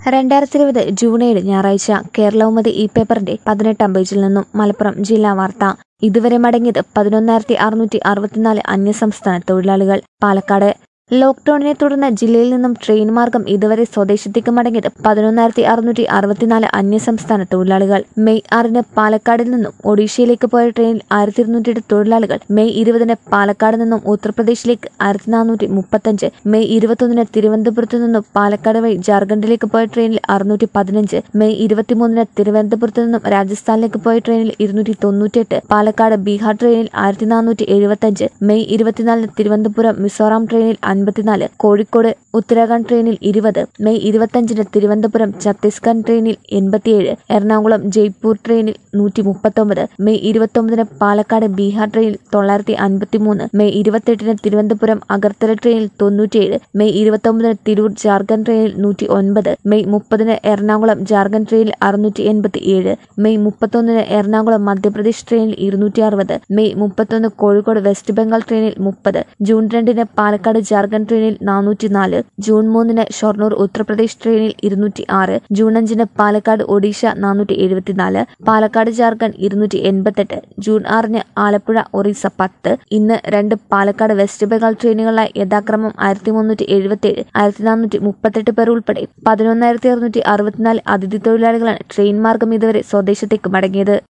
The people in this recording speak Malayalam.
രണ്ടായിരത്തി ഇരുപത് ജൂൺ ഏഴ് ഞായറാഴ്ച കേരളൗമതി ഈ പേപ്പറിന്റെ പതിനെട്ടാം പേജിൽ നിന്നും മലപ്പുറം ജില്ലാ വാർത്ത ഇതുവരെ മടങ്ങിയത് പതിനൊന്നായിരത്തി അറുന്നൂറ്റി അറുപത്തിനാല് അന്യസംസ്ഥാന തൊഴിലാളികൾ പാലക്കാട് ലോക്ഡൌണിനെ തുടർന്ന് ജില്ലയിൽ നിന്നും ട്രെയിൻ മാർഗം ഇതുവരെ സ്വദേശത്തേക്ക് മടങ്ങിയത് പതിനൊന്നായിരത്തി അറുന്നൂറ്റി അറുപത്തിനാല് അന്യസംസ്ഥാന തൊഴിലാളികൾ മെയ് ആറിന് പാലക്കാടിൽ നിന്നും ഒഡീഷയിലേക്ക് പോയ ട്രെയിനിൽ ആയിരത്തി ഇരുന്നൂറ്റി തൊഴിലാളികൾ മെയ് ഇരുപതിന് പാലക്കാട് നിന്നും ഉത്തർപ്രദേശിലേക്ക് ആയിരത്തി നാനൂറ്റി മുപ്പത്തഞ്ച് മെയ് ഇരുപത്തൊന്നിന് തിരുവനന്തപുരത്ത് നിന്നും പാലക്കാട് വഴി ജാർഖണ്ഡിലേക്ക് പോയ ട്രെയിനിൽ അറുന്നൂറ്റി പതിനഞ്ച് മെയ് ഇരുപത്തിമൂന്നിന് തിരുവനന്തപുരത്ത് നിന്നും രാജസ്ഥാനിലേക്ക് പോയ ട്രെയിനിൽ ഇരുന്നൂറ്റി തൊണ്ണൂറ്റിയെട്ട് പാലക്കാട് ബീഹാർ ട്രെയിനിൽ ആയിരത്തി നാനൂറ്റി എഴുപത്തഞ്ച് മെയ് ഇരുപത്തിനാലിന് തിരുവനന്തപുരം മിസോറാം ട്രെയിനിൽ അൻപത്തിനാല് കോഴിക്കോട് ഉത്തരാഖണ്ഡ് ട്രെയിനിൽ ഇരുപത് മെയ് ഇരുപത്തഞ്ചിന് തിരുവനന്തപുരം ഛത്തീസ്ഗഡ് ട്രെയിനിൽ എൺപത്തിയേഴ് എറണാകുളം ജയ്പൂർ ട്രെയിനിൽ നൂറ്റി മുപ്പത്തൊമ്പത് മെയ് ഇരുപത്തൊമ്പതിന് പാലക്കാട് ബീഹാർ ട്രെയിനിൽ തൊള്ളായിരത്തി അൻപത്തിമൂന്ന് മെയ് ഇരുപത്തെട്ടിന് തിരുവനന്തപുരം അഗർത്തല ട്രെയിനിൽ തൊണ്ണൂറ്റിയേഴ് മെയ് ഇരുപത്തൊമ്പതിന് തിരൂർ ജാർഖണ്ഡ് ട്രെയിനിൽ നൂറ്റി ഒൻപത് മെയ് മുപ്പതിന് എറണാകുളം ജാർഖണ്ഡ് ട്രെയിനിൽ അറുന്നൂറ്റി എൺപത്തി ഏഴ് മെയ് മുപ്പത്തൊന്നിന് എറണാകുളം മധ്യപ്രദേശ് ട്രെയിനിൽ ഇരുന്നൂറ്റി അറുപത് മെയ് മുപ്പത്തൊന്ന് കോഴിക്കോട് വെസ്റ്റ് ബംഗാൾ ട്രെയിനിൽ മുപ്പത് ജൂൺ രണ്ടിന് പാലക്കാട് ജാർഖണ്ഡ് ട്രെയിനിൽ നാനൂറ്റി നാല് ജൂൺ മൂന്നിന് ഷൊർണൂർ ഉത്തർപ്രദേശ് ട്രെയിനിൽ ഇരുന്നൂറ്റി ആറ് ജൂൺ അഞ്ചിന് പാലക്കാട് ഒഡീഷ നാനൂറ്റി എഴുപത്തിനാല് പാലക്കാട് ജാർഖണ്ഡ് ഇരുന്നൂറ്റി എൺപത്തെട്ട് ജൂൺ ആറിന് ആലപ്പുഴ ഒറീസ പത്ത് ഇന്ന് രണ്ട് പാലക്കാട് വെസ്റ്റ് ബംഗാൾ ട്രെയിനുകളായി യഥാക്രമം ആയിരത്തി മുന്നൂറ്റി എഴുപത്തിയേഴ് ആയിരത്തി നാനൂറ്റി മുപ്പത്തെട്ട് പേർ ഉൾപ്പെടെ പതിനൊന്നായിരത്തി അറുന്നൂറ്റി അറുപത്തിനാല് അതിഥി തൊഴിലാളികളാണ് ട്രെയിൻ മാർഗം ഇതുവരെ സ്വദേശത്തേക്ക് മടങ്ങിയത്